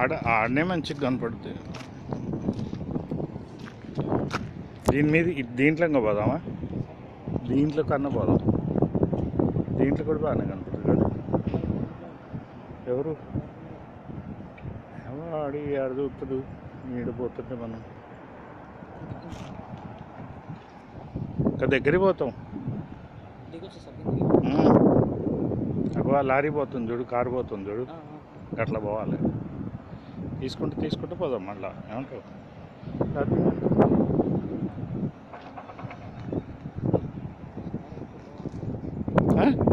ఆడ ఆడనే మంచిగా కనపడుతుంది దీని మీద ఇ- దీంట్లో ఇంకా పోదామా దీంట్లో కన్నా పోదాం దీంట్లో కూడా బాగానే కనపడుతుంది కదా ఎవరు ఎవరు ఆడి ఆడ చూపుతాడు ఈడిపోతుంటే మనం ఇంకా దగ్గరికి పోతాం ఉమ్. అగో ఆ లారీ పోతుంది చూడు కారు పోతుంది చూడు అట్లా పోవాలి తీసుకుంటూ తీసుకుంటూ పోదాం మళ్ళా ఏమంటావు ఆ?